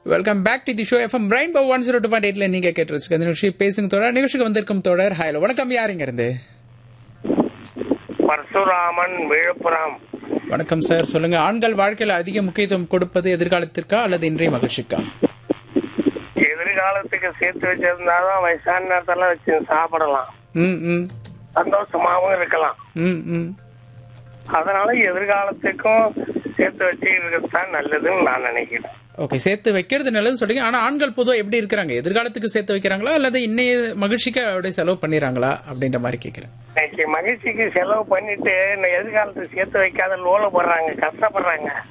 welcome back to the show FM பிரைன் பவ் one zero two point எயிட்ல நீங்க கேட்டு இந்த நிகழ்ச்சி பேசுங்க தொடர் நிகழ்ச்சிக்கு வந்திருக்கும் தொடர் ஹலோ வணக்கம் யாருங்க இருந்து பரசுராமன் விழுப்புரம் வணக்கம் சார் சொல்லுங்க ஆண்கள் வாழ்க்கையில அதிக முக்கியத்துவம் கொடுப்பது எதிர்காலத்திற்கா அல்லது இன்றைய மகிழ்ச்சிக்கா எதிர்காலத்துக்கு சேர்த்து வச்சிருந்தாதான் வயசான நேரத்துல வச்சு சாப்பிடலாம் ம் ம் சந்தோஷமாவும் இருக்கலாம் ம் ம் அதனால எதிர்காலத்துக்கும் சேர்த்து வச்சு இருக்கிறது தான் நல்லதுன்னு நான் நினைக்கிறேன் ஓகே சேர்த்து வைக்கிறது நல்லது சொல்றீங்க ஆனா ஆண்கள் பொதுவா எப்படி இருக்கிறாங்க எதிர்காலத்துக்கு சேர்த்து வைக்கிறாங்களா அல்லது இன்னைய மகிழ்ச்சிக்கு அப்படியே செலவு பண்ணிடுறாங்களா அப்படின்ற மாதிரி கேட்கிறேன் இன்னைக்கு மகிழ்ச்சிக்கு செலவு பண்ணிட்டு இந்த எதிர்காலத்துக்கு சேர்த்து வைக்காத லோல போடுறாங்க கஷ்டப்படுறாங்க